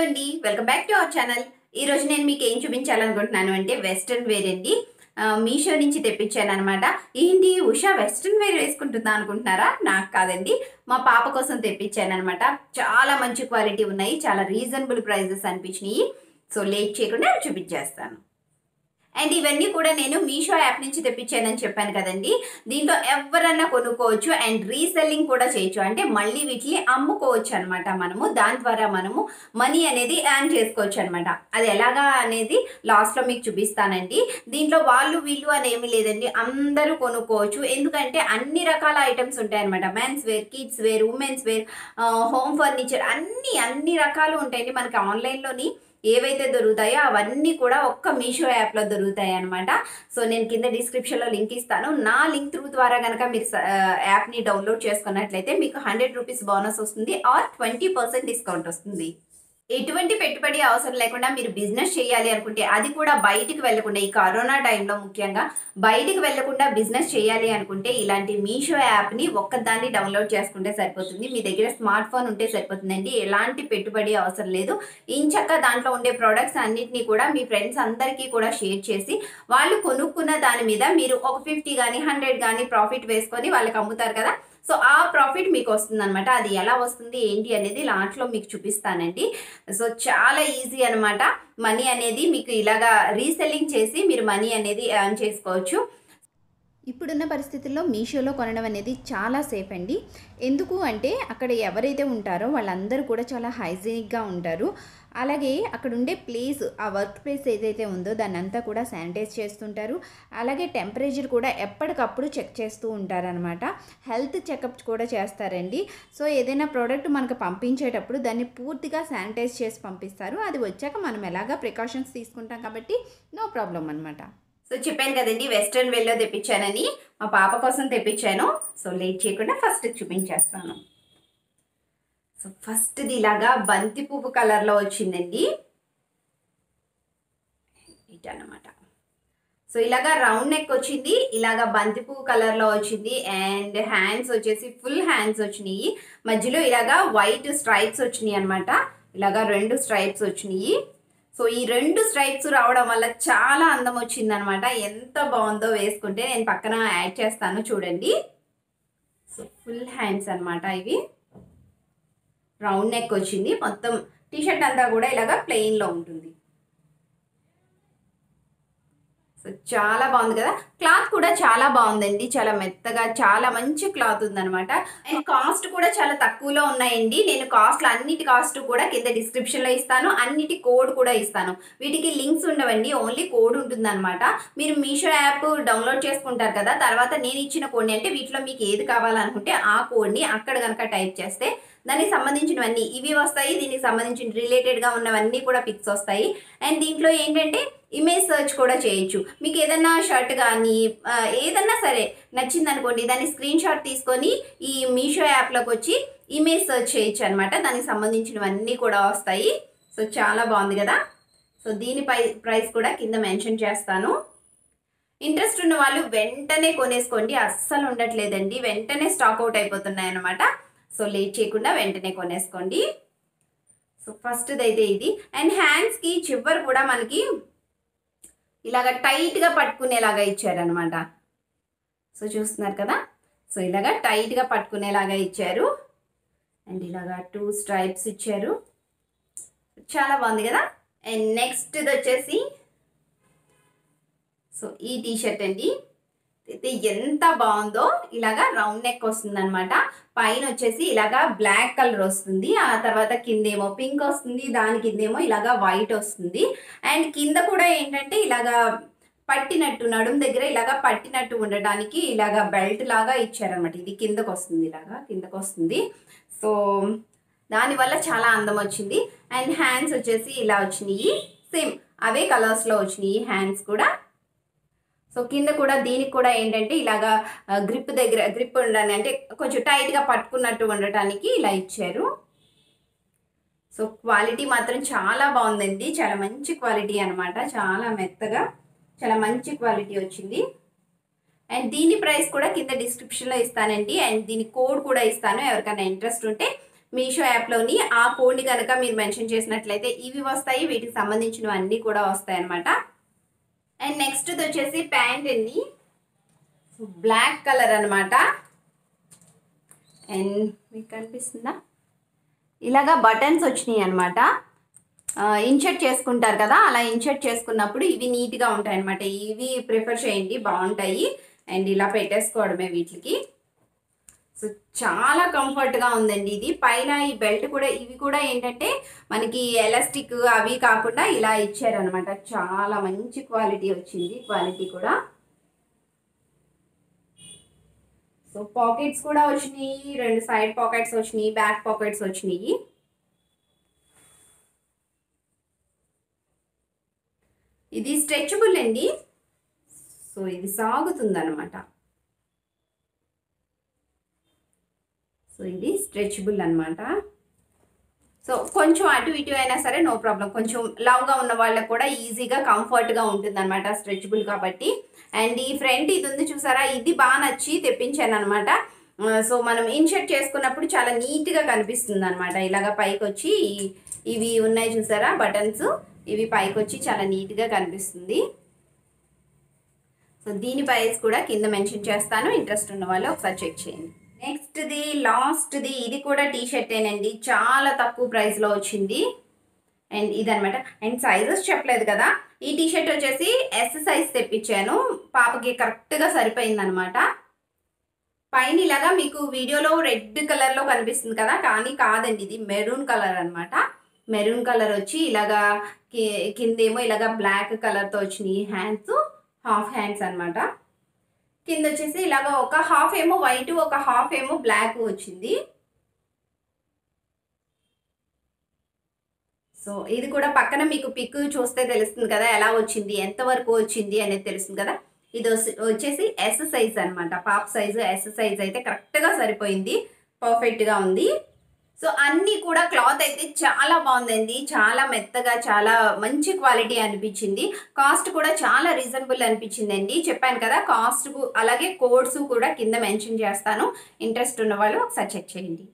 అండి welcome back to our channel ఈ రోజు నేను మీకు ఏం చూపించాలనుకుంటున్నాను అంటే వెస్ట్రన్ వేర్ అండి ఆ, మీషో నుంచి తెప్పించాను అనమాట ఏంటి ఉషా వెస్ట్రన్ వేర్ వేసుకుంటుందా అనుకుంటున్నారా నాకు కాదండి మా పాప కోసం తెప్పించాను అనమాట చాలా మంచి క్వాలిటీ ఉన్నాయి చాలా రీజనబుల్ ప్రైజెస్ అనిపించినాయి సో లేట్ చేయకుండా చూపించేస్తాను అండ్ ఇవన్నీ కూడా నేను మీషో యాప్ నుంచి తెప్పించానని చెప్పాను కదండి దీంట్లో ఎవరన్నా కొనుక్కోవచ్చు అండ్ రీసెల్లింగ్ కూడా చేయొచ్చు అంటే మళ్ళీ వీటిని అమ్ముకోవచ్చు అనమాట మనము దాని ద్వారా మనము మనీ అనేది ఎర్న్ చేసుకోవచ్చు అనమాట అది ఎలాగా అనేది లాస్ట్లో మీకు చూపిస్తానండి దీంట్లో వాళ్ళు వీళ్ళు అని ఏమీ లేదండి అందరూ కొనుక్కోవచ్చు ఎందుకంటే అన్ని రకాల ఐటమ్స్ ఉంటాయన్నమాట men's wear kids wear women's wear home furniture అన్ని అన్ని రకాలు ఉంటాయండి మనకి ఆన్లైన్లోని ఏవైతే దొరుకుతాయో అవన్నీ కూడా ఒక్క మీషో యాప్లో దొరుకుతాయి అనమాట సో నేను కింద డిస్క్రిప్షన్లో లింక్ ఇస్తాను నా లింక్ త్రూ ద్వారా కనుక మీరు స- ఆ, యాప్ని డౌన్లోడ్ చేసుకున్నట్లయితే మీకు హండ్రెడ్ రూపీస్ బోనస్ వస్తుంది ఆర్ ట్వంటీ పర్సెంట్ డిస్కౌంట్ వస్తుంది ఎటువంటి పెట్టుబడి అవసరం లేకుండా మీరు బిజినెస్ చేయాలి అనుకుంటే అది కూడా బయటికి వెళ్లకుండా ఈ కరోనా టైంలో ముఖ్యంగా బయటికి వెళ్లకుండా బిజినెస్ చేయాలి అనుకుంటే ఇలాంటి మీషో యాప్ని ఒక్కదాన్ని డౌన్లోడ్ చేసుకుంటే సరిపోతుంది మీ దగ్గర స్మార్ట్ ఫోన్ ఉంటే సరిపోతుందండి ఎలాంటి పెట్టుబడి అవసరం లేదు ఇంచక్క దాంట్లో ఉండే ప్రొడక్ట్స్ అన్నిటినీ కూడా మీ ఫ్రెండ్స్ అందరికీ కూడా షేర్ చేసి వాళ్ళు కొనుక్కున్న దాని మీద మీరు ఒక ఫిఫ్టీ కానీ హండ్రెడ్ కానీ ప్రాఫిట్ వేసుకొని వాళ్ళకి అమ్ముతారు కదా సో ఆ ప్రాఫిట్ మీకు వస్తుంది అనమాట అది ఎలా వస్తుంది ఏంటి అనేది లాస్ట్లో మీకు చూపిస్తానండి సో చాలా ఈజీ అనమాట మనీ అనేది మీకు ఇలాగా రీసెల్లింగ్ చేసి మీరు మనీ అనేది ఎర్న్ చేసుకోవచ్చు ఇప్పుడున్న పరిస్థితుల్లో మీషోలో కొనడం అనేది చాలా సేఫ్ అండి ఎందుకు అంటే అక్కడ ఎవరైతే ఉంటారో వాళ్ళందరూ కూడా చాలా హైజీనిక్గా ఉంటారు అలాగే అక్కడ ఉండే ప్లేస్ ఆ వర్క్ ప్లేస్ ఏదైతే ఉందో దాన్ని అంతా కూడా శానిటైజ్ చేస్తుంటారు అలాగే టెంపరేచర్ కూడా ఎప్పటికప్పుడు చెక్ చేస్తూ ఉంటారనమాట హెల్త్ చెకప్ కూడా చేస్తారండి సో ఏదైనా ప్రోడక్ట్ మనకు పంపించేటప్పుడు దాన్ని పూర్తిగా శానిటైజ్ చేసి పంపిస్తారు అది వచ్చాక మనం ఎలాగా ప్రికాషన్స్ తీసుకుంటాం కాబట్టి నో ప్రాబ్లం అనమాట సో చెప్పాను కదండి వెస్ట్రన్ వేలో తెప్పించానని మా పాప కోసం తెప్పించాను సో లేట్ చేయకుండా ఫస్ట్ చూపించేస్తాను సో ఫస్ట్ది ఇలాగా బంతి పువ్వు కలర్లో వచ్చిందండి ఇటన్నమాట సో ఇలాగా రౌండ్ నెక్ వచ్చింది ఇలాగా బంతి పువ్వు కలర్లో వచ్చింది అండ్ హ్యాండ్స్ వచ్చేసి ఫుల్ హ్యాండ్స్ వచ్చినాయి మధ్యలో ఇలాగా వైట్ స్ట్రైప్స్ వచ్చినాయి అనమాట ఇలాగా రెండు స్ట్రైప్స్ వచ్చినాయి సో ఈ రెండు స్ట్రైప్స్ రావడం వల్ల చాలా అందం వచ్చిందనమాట ఎంత బాగుందో వేసుకుంటే నేను పక్కన యాడ్ చేస్తాను చూడండి సో ఫుల్ హ్యాండ్స్ అన్నమాట ఇవి రౌండ్ నెక్ వచ్చింది మొత్తం టీషర్ట్ అంతా కూడా ఇలాగా ప్లెయిన్లో ఉంటుంది సో చాలా బాగుంది కదా క్లాత్ కూడా చాలా బాగుందండి చాలా మెత్తగా చాలా మంచి క్లాత్ ఉందన్నమాట అండ్ కాస్ట్ కూడా చాలా తక్కువలో ఉన్నాయండి నేను కాస్ట్లు అన్నిటి కాస్ట్ కూడా కింద డిస్క్రిప్షన్లో ఇస్తాను అన్నిటి కోడ్ కూడా ఇస్తాను వీటికి లింక్స్ ఉండవండి ఓన్లీ కోడ్ ఉంటుందన్నమాట మీరు మీషో యాప్ డౌన్లోడ్ చేసుకుంటారు కదా తర్వాత నేను ఇచ్చిన కోడ్ని అంటే వీటిలో మీకు ఏది కావాలనుకుంటే ఆ కోడ్ని అక్కడ కనుక టైప్ చేస్తే దానికి సంబంధించినవన్నీ ఇవి వస్తాయి దీనికి సంబంధించిన రిలేటెడ్గా ఉన్నవన్నీ కూడా పిక్స్ వస్తాయి అండ్ దీంట్లో ఏంటంటే ఇమేజ్ సెర్చ్ కూడా చేయొచ్చు మీకు ఏదన్నా షర్ట్ కానీ ఆ, ఏదన్నా సరే నచ్చింది అనుకోండి దాన్ని స్క్రీన్ షాట్ తీసుకొని ఈ మీషో యాప్లోకి వచ్చి ఇమేజ్ సెర్చ్ చేయొచ్చు అనమాట దానికి సంబంధించినవన్నీ కూడా వస్తాయి సో చాలా బాగుంది కదా సో దీని పై ప్రైస్ కూడా కింద మెన్షన్ చేస్తాను ఇంట్రెస్ట్ ఉన్న వాళ్ళు వెంటనే కొనేసుకోండి అస్సలు ఉండట్లేదండి వెంటనే స్టాక్ అవుట్ అయిపోతున్నాయి అనమాట సో లేట్ చేయకుండా వెంటనే కొనేసుకోండి సో ఫస్ట్ది అయితే ఇది అండ్ హ్యాండ్స్కి చివరి కూడా మనకి ఇలాగ టైట్గా పట్టుకునేలాగా ఇచ్చారనమాట సో చూస్తున్నారు కదా సో ఇలాగ టైట్గా పట్టుకునేలాగా ఇచ్చారు అండ్ ఇలాగా టూ స్ట్రైప్స్ ఇచ్చారు చాలా బాగుంది కదా అండ్ నెక్స్ట్ ఇది వచ్చేసి సో ఈ టీ షర్ట్ అండి అయితే ఎంత బాగుందో ఇలాగా రౌండ్ నెక్ వస్తుంది అనమాట పైన వచ్చేసి ఇలాగా బ్లాక్ కలర్ వస్తుంది ఆ తర్వాత కిందేమో పింక్ వస్తుంది దాని కిందేమో ఇలాగా వైట్ వస్తుంది అండ్ కింద కూడా ఏంటంటే ఇలాగా పట్టినట్టు నడుము దగ్గర ఇలాగా పట్టినట్టు ఉండడానికి ఇలాగా బెల్ట్ లాగా ఇచ్చారనమాట ఇది కిందకు వస్తుంది ఇలాగా కిందకు వస్తుంది సో దానివల్ల చాలా అందం వచ్చింది అండ్ హ్యాండ్స్ వచ్చేసి ఇలా వచ్చినాయి సేమ్ అవే కలర్స్లో వచ్చినాయి హ్యాండ్స్ కూడా సో కింద కూడా దీనికి కూడా ఏంటంటే ఇలాగా గ్రిప్ దగ్గర గ్రిప్ ఉండని అంటే కొంచెం టైట్గా పట్టుకున్నట్టు ఉండటానికి ఇలా ఇచ్చారు సో క్వాలిటీ మాత్రం చాలా బాగుందండి చాలా మంచి క్వాలిటీ అనమాట చాలా మెత్తగా చాలా మంచి క్వాలిటీ వచ్చింది అండ్ దీని ప్రైస్ కూడా కింద డిస్క్రిప్షన్లో ఇస్తానండి అండ్ దీని కోడ్ కూడా ఇస్తాను ఎవరికైనా ఇంట్రెస్ట్ ఉంటే మీషో యాప్లోని ఆ కోడ్ని కనుక మీరు మెన్షన్ చేసినట్లయితే ఇవి వస్తాయి వీటికి సంబంధించినవి అన్నీ కూడా వస్తాయి అనమాట అండ్ నెక్స్ట్ వచ్చేసి ప్యాంట్ అండి బ్లాక్ కలర్ అనమాట అండ్ మీకు కనిపిస్తుందా ఇలాగా బటన్స్ వచ్చినాయి అనమాట ఇన్షర్ట్ చేసుకుంటారు కదా అలా ఇన్షర్ట్ చేసుకున్నప్పుడు ఇవి నీట్గా ఉంటాయి అనమాట ఇవి ప్రిఫర్ చేయండి బాగుంటాయి అండ్ ఇలా పెట్టేసుకోవడమే వీటికి సో చాలా కంఫర్ట్గా ఉందండి ఇది పైన ఈ బెల్ట్ కూడా ఇవి కూడా ఏంటంటే మనకి ఎలాస్టిక్ అవి కాకుండా ఇలా ఇచ్చారనమాట చాలా మంచి క్వాలిటీ వచ్చింది క్వాలిటీ కూడా సో పాకెట్స్ కూడా వచ్చినాయి రెండు సైడ్ పాకెట్స్ వచ్చినాయి బ్యాక్ పాకెట్స్ వచ్చినాయి ఇది స్ట్రెచబుల్ అండి సో ఇది సాగుతుంది అనమాట సో ఇది స్ట్రెచబుల్ అనమాట సో కొంచెం అటు ఇటు అయినా సరే నో ప్రాబ్లం కొంచెం లావుగా ఉన్న వాళ్ళకి కూడా ఈజీగా కంఫర్ట్గా ఉంటుంది అనమాట స్ట్రెచబుల్ కాబట్టి అండ్ ఈ ఫ్రంట్ ఇది ఉంది చూసారా ఇది బాగా నచ్చి తెప్పించాను అనమాట సో మనం ఇన్షర్ట్ చేసుకున్నప్పుడు చాలా నీట్గా కనిపిస్తుంది అనమాట ఇలాగ పైకి వచ్చి ఇవి ఉన్నాయి చూసారా బటన్స్ ఇవి పైకి వచ్చి చాలా నీట్గా కనిపిస్తుంది సో దీని ప్రైస్ కూడా కింద మెన్షన్ చేస్తాను ఇంట్రెస్ట్ ఉన్న వాళ్ళు ఒకసారి చెక్ చేయండి నెక్స్ట్ది లాస్ట్ది ఇది కూడా టీ షర్టేనండి చాలా తక్కువ ప్రైస్లో వచ్చింది అండ్ ఇదనమాట అండ్ సైజెస్ చెప్పలేదు కదా ఈ టీ షర్ట్ వచ్చేసి ఎస్ సైజ్ తెప్పించాను పాపకి కరెక్ట్గా సరిపోయిందనమాట పైన ఇలాగా మీకు వీడియోలో రెడ్ కలర్లో కనిపిస్తుంది కదా కానీ కాదండి ఇది మెరూన్ కలర్ అనమాట మెరూన్ కలర్ వచ్చి ఇలాగా కి- కిందేమో ఇలాగా బ్లాక్ కలర్తో వచ్చినాయి హ్యాండ్స్ హాఫ్ హ్యాండ్స్ అన్నమాట కింద వచ్చేసి ఇలాగ ఒక హాఫ్ ఏమో వైట్ ఒక హాఫ్ ఏమో బ్లాక్ వచ్చింది సో ఇది కూడా పక్కన మీకు పిక్ చూస్తే తెలుస్తుంది కదా ఎలా వచ్చింది ఎంత వరకు వచ్చింది అనేది తెలుస్తుంది కదా ఇది వస్- వచ్చేసి ఎస్ సైజ్ అనమాట పాప్ సైజు ఎస్ సైజ్ అయితే కరెక్ట్గా సరిపోయింది పర్ఫెక్ట్గా ఉంది సో అన్నీ కూడా క్లాత్ అయితే చాలా బాగుందండి చాలా మెత్తగా చాలా మంచి క్వాలిటీ అనిపించింది కాస్ట్ కూడా చాలా రీజనబుల్ అనిపించిందండి చెప్పాను కదా కాస్ట్ అలాగే కోడ్స్ కూడా కింద మెన్షన్ చేస్తాను ఇంట్రెస్ట్ ఉన్న వాళ్ళు ఒకసారి చెక్ చేయండి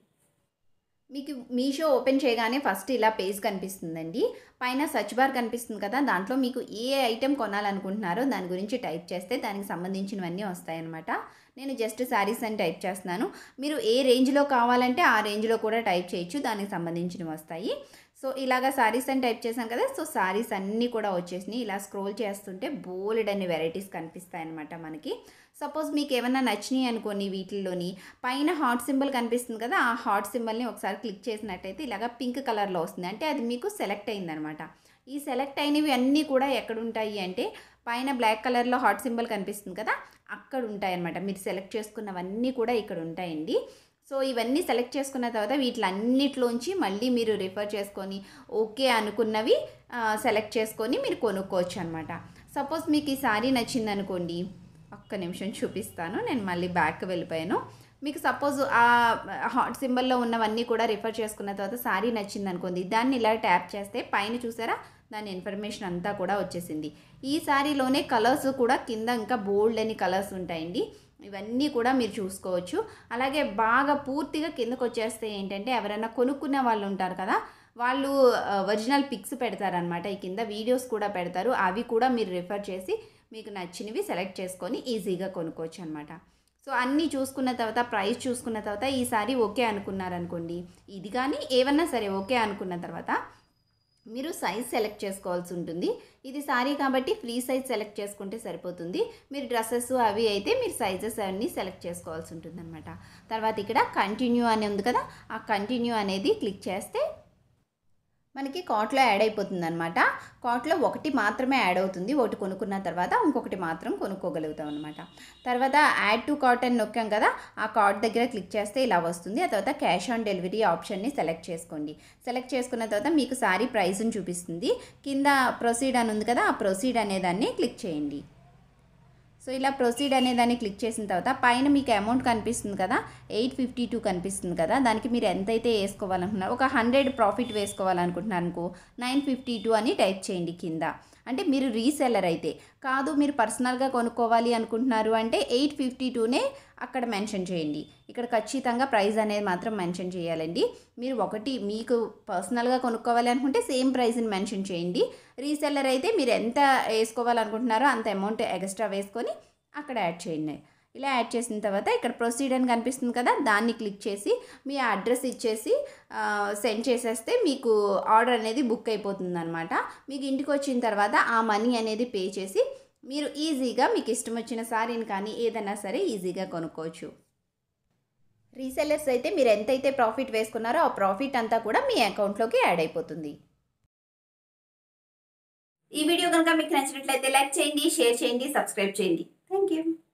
మీకు మీషో ఓపెన్ చేయగానే ఫస్ట్ ఇలా పేజ్ కనిపిస్తుందండి పైన సర్చ్ బార్ కనిపిస్తుంది కదా దాంట్లో మీకు ఏ ఐటెం కొనాలనుకుంటున్నారో దాని గురించి టైప్ చేస్తే దానికి సంబంధించినవన్నీ వస్తాయన్నమాట నేను జస్ట్ శారీస్ అని టైప్ చేస్తున్నాను మీరు ఏ రేంజ్లో కావాలంటే ఆ రేంజ్లో కూడా టైప్ చేయొచ్చు దానికి సంబంధించినవి వస్తాయి సో ఇలాగా శారీస్ అని టైప్ చేశాం కదా సో శారీస్ అన్నీ కూడా వచ్చేసినాయి ఇలా స్క్రోల్ చేస్తుంటే బోలెడ్ అనే వెరైటీస్ కనిపిస్తాయి అనమాట మనకి సపోజ్ మీకు ఏమన్నా నచ్చినాయి అనుకోని వీటిల్లోని పైన హాట్ సింబల్ కనిపిస్తుంది కదా ఆ హాట్ సింబల్ని ఒకసారి క్లిక్ చేసినట్టయితే ఇలాగ పింక్ కలర్లో వస్తుంది అంటే అది మీకు సెలెక్ట్ అయిందనమాట ఈ సెలెక్ట్ అయినవి అన్నీ కూడా ఎక్కడ ఉంటాయి అంటే పైన బ్లాక్ కలర్లో హాట్ సింబల్ కనిపిస్తుంది కదా అక్కడ ఉంటాయి అనమాట మీరు సెలెక్ట్ చేసుకున్నవన్నీ కూడా ఇక్కడ ఉంటాయండి సో ఇవన్నీ సెలెక్ట్ చేసుకున్న తర్వాత వీటిలన్నిటిలోంచి మళ్ళీ మీరు రిఫర్ చేసుకొని ఓకే అనుకున్నవి సెలెక్ట్ చేసుకొని మీరు కొనుక్కోవచ్చు అనమాట సపోజ్ మీకు ఈ సారీ నచ్చింది అనుకోండి ఒక్క నిమిషం చూపిస్తాను నేను మళ్ళీ బ్యాక్ వెళ్ళిపోయాను మీకు సపోజ్ ఆ హాట్ సింబల్లో ఉన్నవన్నీ కూడా రిఫర్ చేసుకున్న తర్వాత సారీ నచ్చింది అనుకోండి దాన్ని ఇలా ట్యాప్ చేస్తే పైన చూసారా దాని ఇన్ఫర్మేషన్ అంతా కూడా వచ్చేసింది ఈ సారీలోనే కలర్స్ కూడా కింద ఇంకా బోల్డ్ అని కలర్స్ ఉంటాయండి ఇవన్నీ కూడా మీరు చూసుకోవచ్చు అలాగే బాగా పూర్తిగా కిందకు వచ్చేస్తే ఏంటంటే ఎవరైనా కొనుక్కునే వాళ్ళు ఉంటారు కదా వాళ్ళు ఒరిజినల్ పిక్స్ పెడతారనమాట ఈ కింద వీడియోస్ కూడా పెడతారు అవి కూడా మీరు రిఫర్ చేసి మీకు నచ్చినవి సెలెక్ట్ చేసుకొని ఈజీగా కొనుక్కోవచ్చు అనమాట సో అన్నీ చూసుకున్న తర్వాత ప్రైస్ చూసుకున్న తర్వాత ఈసారి ఓకే అనుకున్నారనుకోండి ఇది కానీ ఏమన్నా సరే ఓకే అనుకున్న తర్వాత మీరు సైజ్ సెలెక్ట్ చేసుకోవాల్సి ఉంటుంది ఇది సారీ కాబట్టి ఫ్రీ సైజ్ సెలెక్ట్ చేసుకుంటే సరిపోతుంది మీరు డ్రెస్సెస్ అవి అయితే మీరు సైజెస్ అన్నీ సెలెక్ట్ చేసుకోవాల్సి ఉంటుంది అనమాట తర్వాత ఇక్కడ కంటిన్యూ అని ఉంది కదా ఆ కంటిన్యూ అనేది క్లిక్ చేస్తే మనకి కార్ట్లో యాడ్ అయిపోతుంది అనమాట కార్ట్లో ఒకటి మాత్రమే యాడ్ అవుతుంది ఒకటి కొనుక్కున్న తర్వాత ఇంకొకటి మాత్రం కొనుక్కోగలుగుతాం అనమాట తర్వాత యాడ్ టు కార్ట్ అని నొక్కాం కదా ఆ కార్ట్ దగ్గర క్లిక్ చేస్తే ఇలా వస్తుంది ఆ తర్వాత క్యాష్ ఆన్ డెలివరీ ఆప్షన్ని సెలెక్ట్ చేసుకోండి సెలెక్ట్ చేసుకున్న తర్వాత మీకు సారీ ప్రైస్ని చూపిస్తుంది కింద ప్రొసీడ్ అని ఉంది కదా ఆ ప్రొసీడ్ అనేదాన్ని క్లిక్ చేయండి సో ఇలా ప్రొసీడ్ అనే దాన్ని క్లిక్ చేసిన తర్వాత పైన మీకు అమౌంట్ కనిపిస్తుంది కదా ఎయిట్ ఫిఫ్టీ టూ కనిపిస్తుంది కదా దానికి మీరు ఎంతైతే వేసుకోవాలనుకుంటున్నారు ఒక హండ్రెడ్ ప్రాఫిట్ వేసుకోవాలనుకుంటున్నారు అనుకో నైన్ ఫిఫ్టీ టూ అని టైప్ చేయండి కింద అంటే మీరు రీసెల్లర్ అయితే కాదు మీరు పర్సనల్గా కొనుక్కోవాలి అనుకుంటున్నారు అంటే ఎయిట్ ఫిఫ్టీ టూనే అక్కడ మెన్షన్ చేయండి ఇక్కడ ఖచ్చితంగా ప్రైస్ అనేది మాత్రం మెన్షన్ చేయాలండి మీరు ఒకటి మీకు పర్సనల్గా కొనుక్కోవాలి అనుకుంటే సేమ్ ప్రైస్ని మెన్షన్ చేయండి రీసెల్లర్ అయితే మీరు ఎంత వేసుకోవాలనుకుంటున్నారో అంత అమౌంట్ ఎక్స్ట్రా వేసుకొని అక్కడ యాడ్ చేయండి ఇలా యాడ్ చేసిన తర్వాత ఇక్కడ ప్రొసీడ్ అని కనిపిస్తుంది కదా దాన్ని క్లిక్ చేసి మీ అడ్రస్ ఇచ్చేసి సెండ్ చేసేస్తే మీకు ఆర్డర్ అనేది బుక్ అయిపోతుంది అనమాట మీకు ఇంటికి వచ్చిన తర్వాత ఆ మనీ అనేది పే చేసి మీరు ఈజీగా మీకు ఇష్టం వచ్చిన సారీని కానీ ఏదైనా సరే ఈజీగా కొనుక్కోవచ్చు రీసెల్లర్స్ అయితే మీరు ఎంతైతే ప్రాఫిట్ వేసుకున్నారో ఆ ప్రాఫిట్ అంతా కూడా మీ అకౌంట్లోకి యాడ్ అయిపోతుంది ఈ వీడియో కనుక మీకు నచ్చినట్లయితే లైక్ చేయండి షేర్ చేయండి సబ్స్క్రైబ్ చేయండి థ్యాంక్ యూ